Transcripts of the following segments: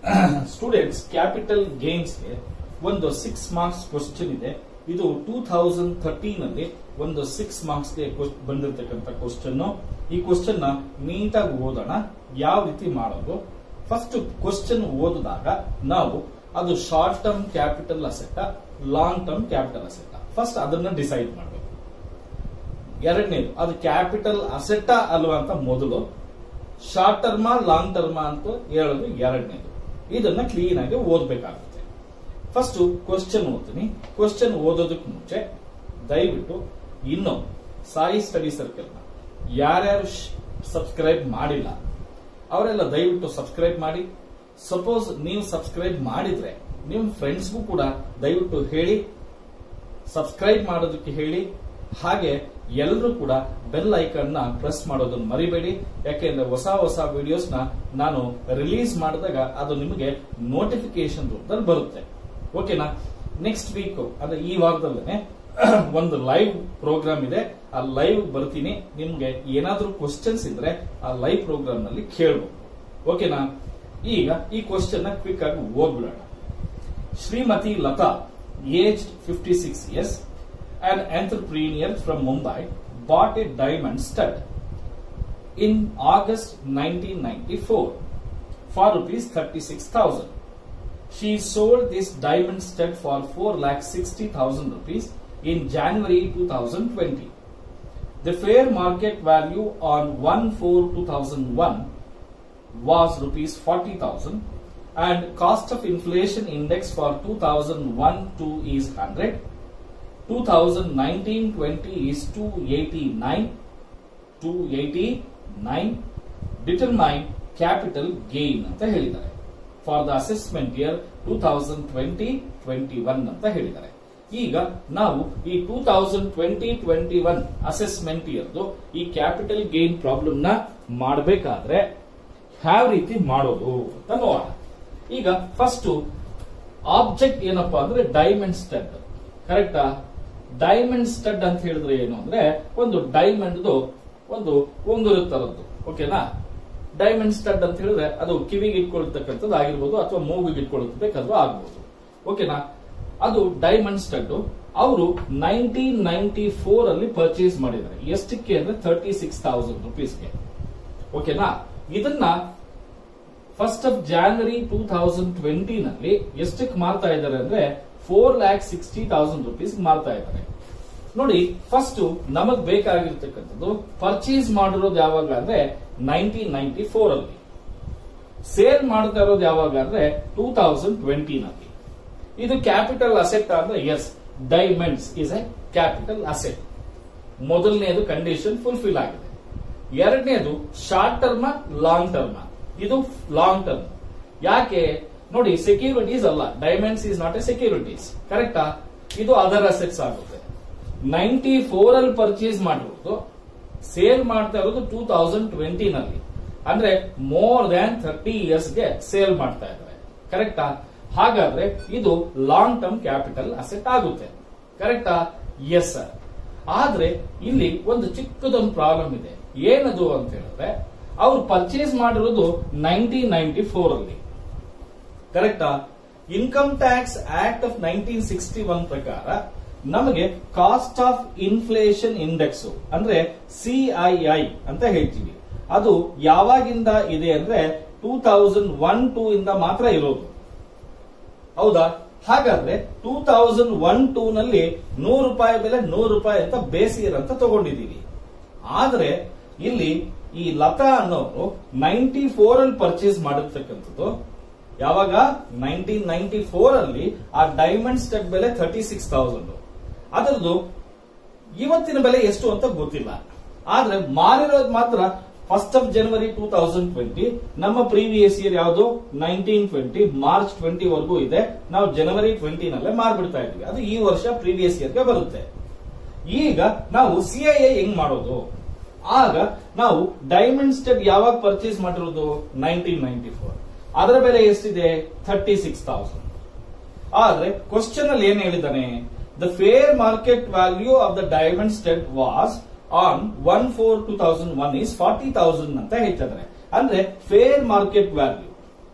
Students capital ಗೇನ್ಸ್ಗೆ ಒಂದು six marks question ಇದೆ ಇದು ಟೂ ಥೌಸಂಡ್ ಥರ್ಟೀನ್ ಅಲ್ಲಿ ಒಂದು ಸಿಕ್ಸ್ ಮಾರ್ಕ್ಸ್ಗೆ ಬಂದಿರತಕ್ಕಂಥ ಕ್ವಶನ್ ಈ ಕ್ವಶನ್ ನ ನೀಟಾಗಿ ಓದೋಣ ಯಾವ ರೀತಿ ಮಾಡೋದು ಫಸ್ಟ್ ಕ್ವಶನ್ ಓದಿದಾಗ ನಾವು ಅದು short term capital asset long term capital asset first ಅದನ್ನ ಡಿಸೈಡ್ ಮಾಡಬೇಕು ಎರಡನೇದು ಅದು ಕ್ಯಾಪಿಟಲ್ ಅಸೆಟ್ ಅಲ್ವಾ ಅಂತ ಮೊದಲು ಶಾರ್ಟ್ ಟರ್ಮ ಲಾಂಗ್ ಟರ್ಮ ಅಂತ ಹೇಳೋದು ಎರಡನೇದು ಇದನ್ನ ಕ್ಲೀನ್ ಆಗಿ ಓದ್ಬೇಕಾಗುತ್ತೆ ಫಸ್ಟ್ ಕ್ವಶನ್ ಓದ್ತೀನಿ ಕ್ವಶನ್ ಓದೋದಕ್ಕೆ ಮುಂಚೆ ದಯವಿಟ್ಟು ಇನ್ನು ಸಾಯಿ ಸ್ಟಡಿ ಸರ್ಕಲ್ ನ ಯಾರ್ಯಾರು ಸಬ್ಸ್ಕ್ರೈಬ್ ಮಾಡಿಲ್ಲ ಅವರೆಲ್ಲ ದಯವಿಟ್ಟು ಸಬ್ಸ್ಕ್ರೈಬ್ ಮಾಡಿ ಸಪೋಸ್ ನೀವು ಸಬ್ಸ್ಕ್ರೈಬ್ ಮಾಡಿದ್ರೆ ನಿಮ್ ಫ್ರೆಂಡ್ಸ್ಗೂ ಕೂಡ ದಯವಿಟ್ಟು ಹೇಳಿ ಸಬ್ಸ್ಕ್ರೈಬ್ ಮಾಡೋದಕ್ಕೆ ಹೇಳಿ ಹಾಗೆ ಎಲ್ಲರೂ ಕೂಡ ಬೆಲ್ ಐಕನ್ ನ ಪ್ರೆಸ್ ಮಾಡೋದನ್ನು ಮರಿಬೇಡಿ ಯಾಕೆಂದ್ರೆ ಹೊಸ ಹೊಸ ವಿಡಿಯೋಸ್ ನ ನಾನು ರಿಲೀಸ್ ಮಾಡಿದಾಗ ಅದು ನಿಮಗೆ ನೋಟಿಫಿಕೇಶನ್ ರೂಪದಲ್ಲಿ ಬರುತ್ತೆ ಓಕೆನಾ ನೆಕ್ಸ್ಟ್ ವೀಕ್ ಅಂದ್ರೆ ಈ ವಾರದಲ್ಲೇ ಒಂದು ಲೈವ್ ಪ್ರೋಗ್ರಾಮ್ ಇದೆ ಆ ಲೈವ್ ಬರ್ತೀನಿ ನಿಮ್ಗೆ ಏನಾದ್ರೂ ಕ್ವಶನ್ಸ್ ಇದ್ರೆ ಆ ಲೈವ್ ಪ್ರೋಗ್ರಾಮ್ ನಲ್ಲಿ ಕೇಳಬಹುದು ಓಕೆನಾ ಈಗ ಈ ಕ್ವಶನ್ ನ ಕ್ವಿಕ್ ಆಗಿ ಓದ್ಬಿಡೋಣ Shrimati Lata age fifty six years an entrepreneur from Mumbai bought a diamond stud in August 1994 for rupees 36,000. She sold this diamond stud for 4,60,000 rupees in January 2020. The fair market value on 1-4-2001 was rupees 40,000 and cost of inflation index for 2001-2 is 100 2019-20 is 289 289 determine capital gain ಅಂತ ಹೇಳಿದ್ದಾರೆ for the assessment year two thousand twenty twenty one ಅಂತ ಹೇಳಿದ್ದಾರೆ ಈಗ ನಾವು ಈ two thousand twenty twenty one assessment ಇಯರ್ದು ಈ capital gain problem ನ ಮಾಡಬೇಕಾದ್ರೆ ಯಾವ ರೀತಿ ಮಾಡೋದು ಅಂತ ನೋಡೋಣ ಈಗ ಫಸ್ಟ್ ಆಬ್ಜೆಕ್ಟ್ ಏನಪ್ಪಾ ಅಂದ್ರೆ ಡೈಮಂಡ್ ಸ್ಟಡ್ ಕರೆಕ್ಟಾ ಡೈಮಂಡ್ ಸ್ಟಡ್ ಅಂತ ಹೇಳಿದ್ರೆ ಏನು ಅಂದ್ರೆ ಒಂದು ಡೈಮಂಡ್ ಒಂದು ಉಂಗುರ ತರದ್ದು ಓಕೆನಾ ಡೈಮಂಡ್ ಸ್ಟಡ್ ಅಂತ ಹೇಳಿದ್ರೆ ಅದು ಕಿವಿಗೆ ಇಟ್ಕೊಳ್ತಕ್ಕಂಥದ್ದು ಆಗಿರ್ಬೋದು ಅಥವಾ ಮೂಗಿಗೆ ಇಟ್ಕೊಳ್ಬೇಕಾದ್ರೂ ಆಗ್ಬೋದು ಓಕೆನಾ ಅದು ಡೈಮಂಡ್ ಸ್ಟಡ್ ಅವರು ನೈನ್ಟೀನ್ ನೈನ್ಟಿ ಫೋರ್ ಅಲ್ಲಿ ಪರ್ಚೇಸ್ ಮಾಡಿದ್ದಾರೆ ಎಷ್ಟಕ್ಕೆ ಅಂದ್ರೆ ತರ್ಟಿ ಸಿಕ್ಸ್ ತೌಸಂಡ್ ರುಪೀಸ್ಗೆ ಓಕೆನಾ ಇದನ್ನ first of January two thousand twenty ನಲ್ಲಿ ಎಷ್ಟಕ್ಕೆ ಮಾರ್ತಾ ಇದ್ದಾರೆ ಅಂದ್ರೆ four lakh sixty thousand rupees ಮಾರ್ತಾ ಇದ್ದಾರೆ ನೋಡಿ ಫಸ್ಟ್ ನಮಗ್ ಬೇಕಾಗಿರ್ತಕ್ಕಂಥದ್ದು ಪರ್ಚೇಸ್ ಮಾಡಿರೋದು ಯಾವಾಗ ಅಂದ್ರೆ ನೈನ್ಟೀನ್ ನೈನ್ಟಿ ಫೋರ್ ಅಲ್ಲಿ ಸೇಲ್ ಮಾಡ್ತಾ ಇರೋದು ಯಾವಾಗ ಅಂದ್ರೆ ಟೂ ತೌಸಂಡ್ ಟ್ವೆಂಟಿ ನಲ್ಲಿ ಇದು ಕ್ಯಾಪಿಟಲ್ ಅಸೆಟ್ ಅಂದ್ರೆ yes diamonds is a capital asset ಮೊದಲನೇದು ಕಂಡೀಷನ್ ಫುಲ್ಫಿಲ್ ಆಗಿದೆ ಎರಡನೇದು ಶಾರ್ಟ್ ಟರ್ಮ್ ಲಾಂಗ್ ಟರ್ಮ್ ಇದು ಲಾಂಗ್ ಟರ್ಮ್ ಯಾಕೆ ನೋಡಿ ಸೆಕ್ಯೂರಿಟೀಸ್ ಅಲ್ಲ diamonds is not a securities ಕರೆಕ್ಟಾ ಇದು ಅದರ್ ಅಸೆಟ್ಸ್ ಆಗುತ್ತೆ ನೈನ್ಟಿ ಫೋರ್ ಅಲ್ಲಿ ಪರ್ಚೇಸ್ ಮಾಡಿರೋದು ಸೇಲ್ ಮಾಡ್ತಾ ಇರೋದು ಟೂ ತೌಸಂಡ್ ಟ್ವೆಂಟಿ ನಲ್ಲಿ ಅಂದ್ರೆ ಮೋರ್ ದ್ಯಾನ್ ಥರ್ಟಿ ಇಯರ್ಸ್ಗೆ ಸೇಲ್ ಮಾಡ್ತಾ ಇದ್ದಾರೆ ಕರೆಕ್ಟಾ ಹಾಗಾದ್ರೆ ಇದು ಲಾಂಗ್ ಟರ್ಮ್ ಕ್ಯಾಪಿಟಲ್ ಅಸೆಟ್ ಆಗುತ್ತೆ ಕರೆಕ್ಟಾ ಎಸ್ ಸರ್ ಆದ್ರೆ ಇಲ್ಲಿ ಒಂದು ಚಿಕ್ಕದೊಂದು ಪ್ರಾಬ್ಲಮ್ ಇದೆ ಏನದು ಅಂತ ಹೇಳಿದ್ರೆ ಅವ್ರು ಪರ್ಚೇಸ್ ಮಾಡಿರೋದು ನೈನ್ಟೀನ್ ನೈನ್ಟಿ ಫೋರ್ ಅಲ್ಲಿ ಕರೆಕ್ಟಾ income tax act of nineteen sixty one ಪ್ರಕಾರ ನಮಗೆ ಕಾಸ್ಟ್ ಆಫ್ ಇನ್ಫ್ಲೇಷನ್ ಇಂಡೆಕ್ಸ್ ಅಂದ್ರೆ ಸಿಐಐ ಅಂತ ಹೇಳ್ತೀವಿ ಅದು ಯಾವಾಗಿಂದ ಇದೆ ಅಂದ್ರೆ ಟೂ ತೌಸಂಡ್ ಒನ್ ಟೂ ಇಂದ ಮಾತ್ರ ಇರೋದು ಹೌದಾ ಹಾಗಾದ್ರೆ ಟೂ ತೌಸಂಡ್ ಒನ್ ಟೂ ನಲ್ಲಿ ನೂರು ರೂಪಾಯಿ ಬೆಲೆ ನೂರು ರೂಪಾಯಿ ಅಂತ ಬೇಸ್ ಇಯರ್ ಅಂತ ತಗೊಂಡಿದೀವಿ ಆದ್ರೆ ಇಲ್ಲಿ ಈ ಲತಾ ಅನ್ನೋರು ನೈನ್ಟಿ ಫೋರ್ ಅಲ್ಲಿ ಪರ್ಚೇಸ್ ಮಾಡಿರ್ತಕ್ಕಂಥದ್ದು ಯಾವಾಗ ನೈನ್ಟೀನ್ ನೈನ್ಟಿ ಫೋರ್ ಅಲ್ಲಿ ಆ ಡೈಮಂಡ್ ಸ್ಟೆಡ್ ಬೆಲೆ ಥರ್ಟಿ ಸಿಕ್ಸ್ ತೌಸಂಡ್ ಅದರದ್ದು ಇವತ್ತಿನ ಬೆಲೆ ಎಷ್ಟು ಅಂತ ಗೊತ್ತಿಲ್ಲ ಆದ್ರೆ ಮಾರಿರೋದು ಮಾತ್ರ first of January two thousand twenty ನಮ್ಮ ಪ್ರೀವಿಯಸ್ ಇಯರ್ ಯಾವುದು ನೈನ್ಟೀನ್ ಟ್ವೆಂಟಿ ಮಾರ್ಚ್ ಟ್ವೆಂಟಿ ವರೆಗೂ ಇದೆ ನಾವು ಜನವರಿ ಟ್ವೆಂಟಿ ನಲ್ಲೇ ಮಾರ್ಬಿಡ್ತಾ ಇದೀವಿ ಅದು ಈ ವರ್ಷ ಪ್ರೀವಿಯಸ್ ಇಯರ್ಗೆ ಬರುತ್ತೆ ಈಗ ನಾವು ಸಿಐಎ ಹೆಂಗ್ ಮಾಡೋದು ಆಗ ನಾವು ಡೈಮಂಡ್ ಸ್ಟೆಡ್ ಯಾವಾಗ ಪರ್ಚೇಸ್ ಮಾಡಿರೋದು ನೈನ್ಟೀನ್ ನೈನ್ಟಿ ಫೋರ್ ಅದರ ಬೆಲೆ ಎಷ್ಟಿದೆ ಥರ್ಟಿ ಸಿಕ್ಸ್ ತೌಸಂಡ್ ಆದ್ರೆ ಕ್ವಶನ್ ಅಲ್ಲಿ ಏನ್ ಹೇಳಿದ್ದಾನೆ the fair market value of the diamond stud was on one four two thousand one is forty thousand ಅಂತ ಹೇಳ್ತಿದ್ದಾರೆ ಅಂದ್ರೆ ಫೇರ್ ಮಾರ್ಕೆಟ್ ವ್ಯಾಲ್ಯೂ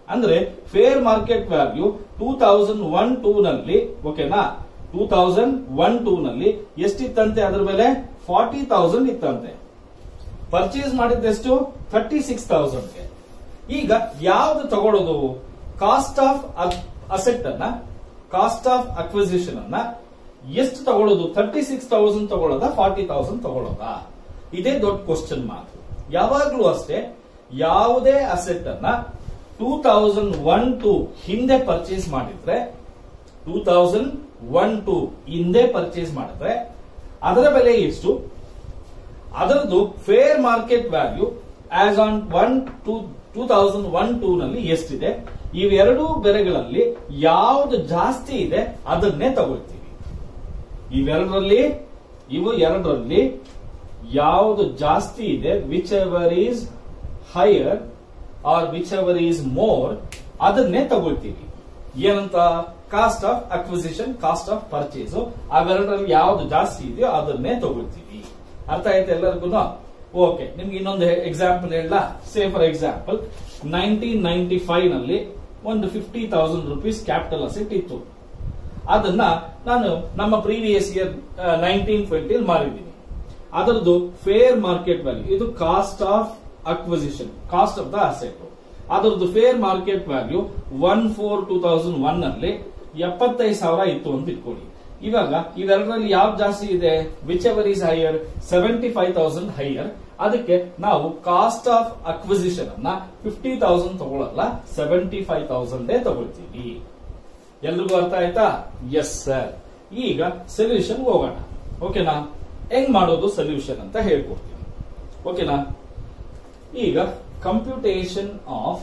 ಅಂದ್ರೆ fair market value two thousand one two ನಲ್ಲಿ ಓಕೆನಾ ಟೂ ತೌಸಂಡ್ ಒನ್ ಟೂ ನಲ್ಲಿ ಎಷ್ಟಿತ್ತಂತೆ ಅದ್ರ ಬೆಲೆ ಫಾರ್ಟಿ ತೌಸಂಡ್ ಇತ್ತಂತೆ ಪರ್ಚೇಸ್ ಮಾಡಿದ್ದೆಷ್ಟು ಥರ್ಟಿ ಸಿಕ್ಸ್ ತೌಸಂಡ್ಗೆ ಈಗ ಯಾವ್ದು ತಗೊಳ್ಳೋದು ಕಾಸ್ಟ್ ಆಫ್ ಅಸೆಟ್ ಅನ್ನ ಕಾಸ್ಟ್ ಆಫ್ ಅಕ್ವಿಸಿಷನ್ ಅನ್ನ ಎಷ್ಟು ತಗೊಳ್ಳೋದು ಥರ್ಟಿ ಸಿಕ್ಸ್ ತೌಸಂಡ್ ತಗೊಳ್ಳೋದ ಫಾರ್ಟಿ ತೌಸಂಡ್ ತಗೊಳ್ಳೋದಾ ಇದೇ ದೊಡ್ಡ ಕ್ವಶನ್ ಮಾರ್ಕ್ ಯಾವಾಗ್ಲೂ ಅಷ್ಟೇ ಯಾವುದೇ ಅಸೆಟ್ ಅನ್ನ ಟೂ ತೌಸಂಡ್ ಒನ್ ಟು ಹಿಂದೆ ಪರ್ಚೇಸ್ ಮಾಡಿದ್ರೆ ಟೂ ತೌಸಂಡ್ ಒನ್ ಟು ಹಿಂದೆ ಪರ್ಚೇಸ್ ಮಾಡಿದ್ರೆ ಅದರ ಬೆಲೆ ಎಷ್ಟು ಅದರದ್ದು fair market value as on one two two thousand one two ನಲ್ಲಿ ಎಷ್ಟಿದೆ ಇವೆರಡೂ ಬೆಲೆಗಳಲ್ಲಿ ಯಾವ್ದು ಜಾಸ್ತಿ ಇದೆ ಅದನ್ನೇ ತಗೊಳ್ತೀವಿ ಇವೆರಡರಲ್ಲಿ ಇವು ಎರಡರಲ್ಲಿ ಯಾವುದು ಜಾಸ್ತಿ ಇದೆ whichever is higher or whichever is more ಅದನ್ನೇ ತಗೊಳ್ತೀವಿ ಏನಂತ cost of acquisition cost of purchase ಅವೆರಡರಲ್ಲಿ ಯಾವ್ದು ಜಾಸ್ತಿ ಇದೆಯೋ ಅದನ್ನೇ ತಗೊಳ್ತೀವಿ ಅರ್ಥ ಆಯ್ತು ಎಲ್ಲರಿಗೂ ಓಕೆ ನಿಮ್ಗೆ ಇನ್ನೊಂದು ಎಕ್ಸಾಂಪಲ್ ಹೇಳ say for example nineteen ninety five ನಲ್ಲಿ ಒಂದು fifty thousand rupees capital asset ಇತ್ತು ಅದನ್ನ ನಾನು ನಮ್ಮ ಪ್ರೀವಿಯಸ್ ಇಯರ್ ನೈನ್ಟೀನ್ ಟ್ವೆಂಟಿ ಮಾರಿದ್ದೀನಿ ಅದರದ್ದು ಫೇರ್ ಮಾರ್ಕೆಟ್ ವ್ಯಾಲ್ಯೂ ಇದು cost of acquisition cost of the asset ಅದರದ್ದು fair market value one four two thousand one ನಲ್ಲಿ ಎಪ್ಪತ್ತೈದು ಸಾವಿರ ಇತ್ತು ಅಂತ ಇಟ್ಕೊಳ್ಳಿ ಇವಾಗ ಇವೆರಡರಲ್ಲಿ ಯಾವ್ದು ಜಾಸ್ತಿ ಇದೆ whichever is higher seventy five thousand higher ಅದಕ್ಕೆ ನಾವು ಕಾಸ್ಟ್ ಆಫ್ ಅಕ್ವಿಸಿಷನ್ ಅನ್ನ ಫಿಫ್ಟಿ ತೌಸಂಡ್ ತಗೊಳ್ಳಲ್ಲ ಸೆವೆಂಟಿ ಫೈವ್ ತೌಸಂಡ್ ತಗೊಳ್ತೀವಿ ಎಲ್ರಿಗೂ ಅರ್ಥ ಆಯ್ತಾ ಎಸ್ ಸರ್ ಈಗ ಸೊಲ್ಯೂಷನ್ ಹೋಗೋಣ ಓಕೆನಾ ಹೆಂಗ್ ಮಾಡೋದು ಸೊಲ್ಯೂಷನ್ ಅಂತ ಹೇಳ್ಕೊಡ್ತೀನಿ ಓಕೆನಾ ಈಗ ಕಂಪ್ಯೂಟೇಷನ್ ಆಫ್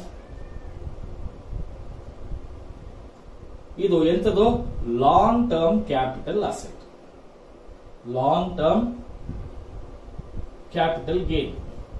ಇದು ಎಂತದು long term capital asset long term capital gain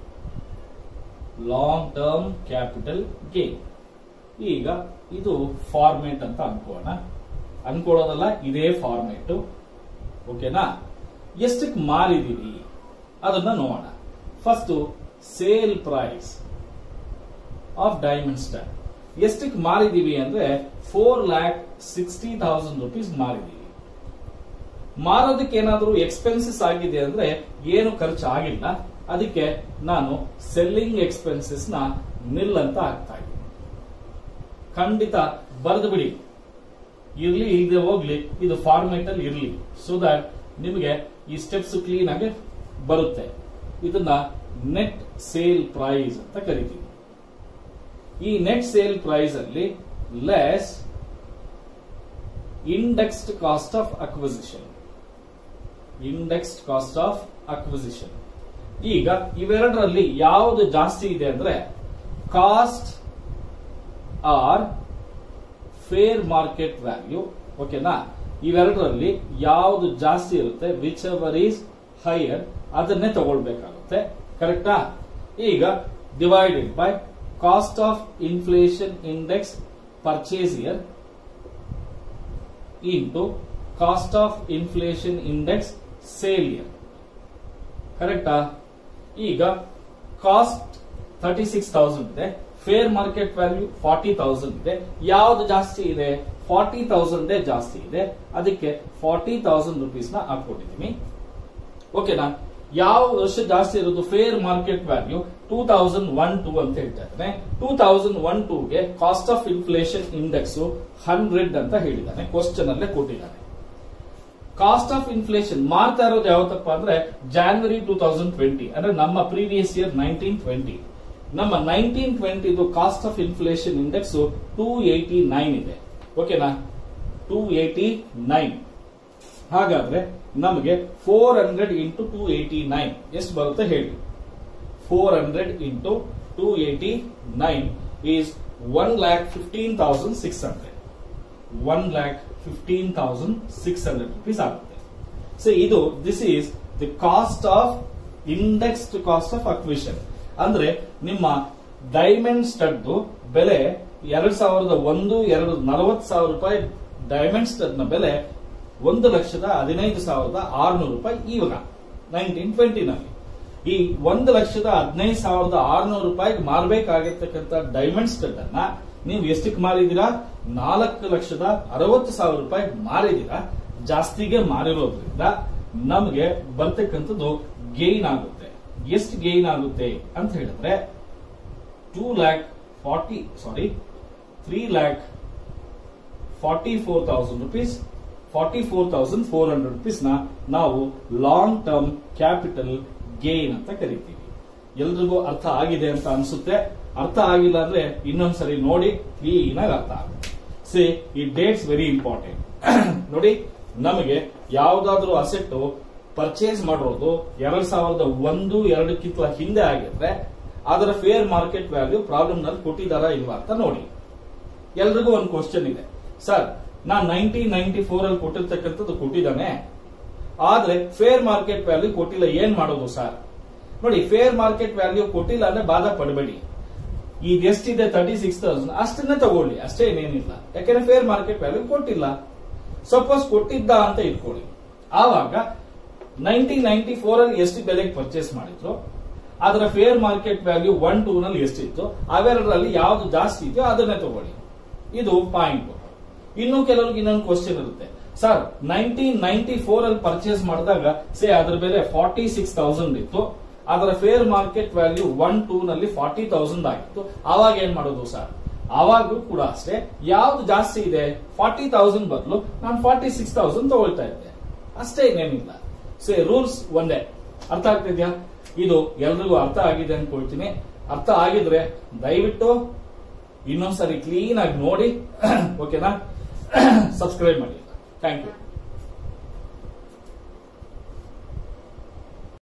long term capital gain ಈಗ ಇದು ಫಾರ್ಮೇಟ್ ಅಂತ ಅನ್ಕೋಣ ಅನ್ಕೊಳ್ಳೋದಲ್ಲ ಇದೇ ಫಾರ್ಮೇಟ್ ಓಕೆನಾ ಎಷ್ಟಕ್ಕೆ ಮಾರಿದೀವಿ ಅದನ್ನ ನೋಡೋಣ first sale price of diamond star ಎಷ್ಟಕ್ಕೆ ಮಾರಿದೀವಿ ಅಂದ್ರೆ four lakh sixty thousand rupees ಮಾರಿದೀವಿ ಮಾರೋದಕ್ಕೆ ಏನಾದರೂ ಎಕ್ಸ್ಪೆನ್ಸಸ್ ಆಗಿದೆ ಅಂದ್ರೆ ಏನು ಖರ್ಚು ಆಗಿಲ್ಲ ಅದಕ್ಕೆ ನಾನು ಸೆಲ್ಲಿಂಗ್ ಎಕ್ಸ್ಪೆನ್ಸಸ್ ನ ನಿಲ್ ಅಂತ ಹಾಕ್ತಾ ಇದ್ದೀನಿ ಖಂಡಿತ ಬರೆದು ಬಿಡಿ ಇರ್ಲಿ ಇಲ್ಲದೆ ಹೋಗ್ಲಿ ಇದು ಫಾರ್ಮೇಟ್ ಅಲ್ಲಿ ಇರ್ಲಿ ಸೊ ದಟ್ ನಿಮಗೆ ಈ ಸ್ಟೆಪ್ಸ್ ಕ್ಲೀನ್ ಆಗಿ ಬರುತ್ತೆ ಇದನ್ನ ನೆಟ್ ಸೇಲ್ ಪ್ರೈಸ್ ಅಂತ ಕರಿತೀವಿ ಈ ನೆಟ್ ಸೇಲ್ ಪ್ರೈಸ್ ಅಲ್ಲಿ less indexed cost of acquisition indexed cost of acquisition ಈಗ ಇವೆರಡರಲ್ಲಿ ಯಾವುದು ಜಾಸ್ತಿ ಇದೆ ಅಂದ್ರೆ cost or fair market value ಓಕೆನಾ ಇವೆರಡರಲ್ಲಿ ಯಾವುದು ಜಾಸ್ತಿ ಇರುತ್ತೆ ವಿಚ್ ಎವರ್ ಈಸ್ ಹೈಯರ್ ಅದನ್ನೇ ತಗೊಳ್ಬೇಕಾಗುತ್ತೆ ಕರೆಕ್ಟಾ ಈಗ divided by cost of inflation index purchase year into cost of inflation index sale year ಕರೆಕ್ಟಾ ಈಗ ಕಾಸ್ಟ್ ತರ್ಟಿ ಸಿಕ್ಸ್ ತೌಸಂಡ್ ಇದೆ fair market value forty thousand ಇದೆ ಯಾವ್ದು ಜಾಸ್ತಿ ಇದೆ ಫಾರ್ಟಿ ತೌಸಂಡ್ ಜಾಸ್ತಿ ಇದೆ ಅದಕ್ಕೆ ಫಾರ್ಟಿ ತೌಸಂಡ್ ರುಪೀಸ್ ನ ಹಾಕೊಟ್ಟಿದ್ದೀನಿ ಓಕೆನಾ ಯಾವ ವರ್ಷ ಜಾಸ್ತಿ ಇರೋದು fair market value two thousand one two ಅಂತ ಹೇಳ್ತಾ ಇದ್ದಾನೆ ಟೂ ತೌಸಂಡ್ ಒನ್ ಟೂಗೆ cost of inflation index hundred ಅಂತ ಹೇಳಿದ್ದಾನೆ ಕ್ವಶನ್ ಅಲ್ಲೇ ಕೊಟ್ಟಿದ್ದಾನೆ ಕಾಸ್ಟ್ ಆಫ್ ಇನ್ಫ್ಲೇಷನ್ ಮಾರ್ತಾ ಇರೋದು ಯಾವತ್ತಪ್ಪ ಅಂದ್ರೆ ಜಾನ್ವರಿ ಟೂ ತೌಸಂಡ್ ಟ್ವೆಂಟಿ ಅಂದ್ರೆ ನಮ್ಮ ಪ್ರೀವಿಯಸ್ ಇಯರ್ ನೈನ್ಟೀನ್ ಟ್ವೆಂಟಿ ನಮ್ಮ ನೈನ್ಟೀನ್ ಟ್ವೆಂಟಿದು cost of inflation index two eighty nine ಇದೆ ಓಕೆನಾ ಟೂ ಏಟಿ ನೈನ್ ಹಾಗಾದ್ರೆ ನಮಗೆ four hundred into two eighty nine ಎಷ್ಟು ಬರುತ್ತೆ ಹೇಳಿ four hundred into two eighty nine is one lakh fifteen thousand six hundred one lakh fifteen thousand six hundred rupees ಆಗುತ್ತೆ so ಇದು this is the cost of indexed cost of acquisition ಅಂದ್ರೆ ನಿಮ್ಮ diamond stud ಬೆಲೆ ಎರಡ್ ಸಾವಿರದ ಒಂದು ಎರಡು ನಲವತ್ತು ಸಾವಿರ ರೂಪಾಯಿ ಡೈಮಂಡ್ ಸ್ಟಡ್ ನ ಬೆಲೆ ಒಂದು ಲಕ್ಷದ ಹದಿನೈದು ಸಾವಿರದ ಆರುನೂರು ರೂಪಾಯಿ ಇವಾಗ ನೈನ್ಟೀನ್ ಟ್ವೆಂಟಿನಲ್ಲಿ ಈ ಒಂದು ಲಕ್ಷದ ಹದಿನೈದು ಸಾವಿರದ ಆರುನೂರು ರೂಪಾಯಿಗೆ ಮಾರಬೇಕಾಗಿರ್ತಕ್ಕಂಥ ಡೈಮಂಡ್ ಸ್ಟಡ್ ಅನ್ನ ನೀವು ಎಷ್ಟಕ್ಕೆ ಮಾರಿದ್ದೀರಾ ನಾಲ್ಕು ಲಕ್ಷದ ಅರವತ್ತು ಸಾವಿರ ರೂಪಾಯಿ ಮಾರಿದ್ದೀರಾ ಜಾಸ್ತಿಗೆ ಮಾರಿರೋದ್ರಿಂದ ನಮಗೆ ಬರ್ತಕ್ಕಂಥದ್ದು ಗೇನ್ ಆಗುತ್ತೆ ಎಷ್ಟು ಗೇನ್ ಆಗುತ್ತೆ ಅಂತ ಹೇಳಿದ್ರೆ two lakh forty sorry three lakh forty four thousand rupees forty four thousand four hundred rupees ನ ನಾವು ಲಾಂಗ್ ಟರ್ಮ್ ಕ್ಯಾಪಿಟಲ್ ಗೇನ್ ಅಂತ ಕರಿತೀವಿ ಎಲ್ರಿಗೂ ಅರ್ಥ ಆಗಿದೆ ಅಂತ ಅನ್ಸುತ್ತೆ ಅರ್ಥ ಆಗಿಲ್ಲ ಅಂದ್ರೆ ಇನ್ನೊಂದ್ಸರಿ ನೋಡಿ ಕ್ಲೀನ್ ಆಗಿ ಅರ್ಥ ಆಗುತ್ತೆ ಸಿ ಈ ಡೇಟ್ಸ್ ವೆರಿ ಇಂಪಾರ್ಟೆಂಟ್ ನೋಡಿ ನಮಗೆ ಯಾವ್ದಾದ್ರು ಅಸೆಟ್ ಪರ್ಚೇಸ್ ಮಾಡಿರೋದು ಎರಡ್ ಸಾವಿರದ ಒಂದು ಎರಡಕ್ಕಿಂತ ಹಿಂದೆ ಆಗಿದ್ರೆ ಅದರ ಫೇರ್ ಮಾರ್ಕೆಟ್ ವ್ಯಾಲ್ಯೂ ಪ್ರಾಬ್ಲಮ್ ನಲ್ಲಿ ಕೊಟ್ಟಿದಾರ ಇಲ್ವಾ ಅಂತ ನೋಡಿ ಎಲ್ರಿಗೂ ಒಂದು ಕ್ವಶನ್ ಇದೆ ಸರ್ ನಾನ್ ನೈನ್ಟೀನ್ ನೈನ್ಟಿ ಫೋರ್ ಅಲ್ಲಿ ಕೊಟ್ಟಿರ್ತಕ್ಕಂಥದ್ದು ಕೊಟ್ಟಿದ್ದಾನೆ ಆದ್ರೆ ಫೇರ್ ಮಾರ್ಕೆಟ್ ವ್ಯಾಲ್ಯೂ ಕೊಟ್ಟಿಲ್ಲ ಏನ್ ಮಾಡೋದು ಸರ್ ನೋಡಿ ಫೇರ್ ಮಾರ್ಕೆಟ್ ವ್ಯಾಲ್ಯೂ ಕೊಟ್ಟಿಲ್ಲ ಅಂದ್ರೆ ಬಾಧ ಪಡಬೇಡಿ ಈಗ ಎಷ್ಟಿದೆ ತರ್ಟಿ ಸಿಕ್ಸ್ ತೌಸಂಡ್ ಅಷ್ಟನ್ನೇ ತಗೊಳ್ಳಿ ಅಷ್ಟೇ ಏನೇನಿಲ್ಲ ಯಾಕಂದ್ರೆ ಫೇರ್ ಮಾರ್ಕೆಟ್ ವ್ಯಾಲ್ಯೂ ಕೊಟ್ಟಿಲ್ಲ ಸಪೋಸ್ ಕೊಟ್ಟಿದ್ದ ಅಂತ ಇಟ್ಕೊಳ್ಳಿ ಆವಾಗ ನೈನ್ಟೀನ್ ನೈನ್ಟಿ ಫೋರ್ ಅಲ್ಲಿ ಎಷ್ಟು ಬೆಲೆಗೆ ಪರ್ಚೇಸ್ ಮಾಡಿದ್ರು ಅದರ fair market value one two ನಲ್ಲಿ ಎಷ್ಟಿತ್ತು ಅವೆರಡರಲ್ಲಿ ಯಾವ್ದು ಜಾಸ್ತಿ ಇದೆಯೋ ಅದನ್ನೇ ತಗೊಳ್ಳಿ ಇದು ಪಾಯಿಂಟ್ ಇನ್ನು ಕೆಲವ್ರಿಗೆ ಇನ್ನೊಂದು ಕ್ವಶನ್ ಇರುತ್ತೆ ಸರ್ ನೈನ್ಟೀನ್ ನೈನ್ಟಿ ಫೋರ್ ಅಲ್ಲಿ ಪರ್ಚೇಸ್ ಮಾಡಿದಾಗ ಸೇ ಅದರ ಬೆಲೆ ಫಾರ್ಟಿ ಸಿಕ್ಸ್ ತೌಸಂಡ್ ಇತ್ತು ಅದರ fair market value one two ನಲ್ಲಿ ಫಾರ್ಟಿ ತೌಸಂಡ್ ಆಗಿತ್ತು ಆವಾಗ ಏನ್ ಮಾಡೋದು ಸರ್ ಆವಾಗೂ ಕೂಡ ಅಷ್ಟೇ ಯಾವ್ದು ಜಾಸ್ತಿ ಇದೆ ಫಾರ್ಟಿ ತೌಸಂಡ್ ಬದಲು ನಾನು ಫಾರ್ಟಿ ಸಿಕ್ಸ್ ತೌಸಂಡ್ ತಗೊಳ್ತಾ ಇದ್ದೆ ಅಷ್ಟೇ ಇನ್ನೇನಿಲ್ಲ ಸೇ ರೂಲ್ಸ್ ಒಂದೇ ಅರ್ಥ ಆಗ್ತಿದ್ಯಾ ಇದು ಎಲ್ರಿಗೂ ಅರ್ಥ ಆಗಿದೆ ಅನ್ಕೊಳ್ತೀನಿ ಅರ್ಥ ಆಗಿದ್ರೆ ದಯವಿಟ್ಟು ಇನ್ನೊಂದ್ಸರಿ ಕ್ಲೀನ್ ಆಗಿ ನೋಡಿ ಓಕೆನಾ ಸಬ್ಸ್ಕ್ರೈಬ್ ಮಾಡಿ ಥ್ಯಾಂಕ್ ಯು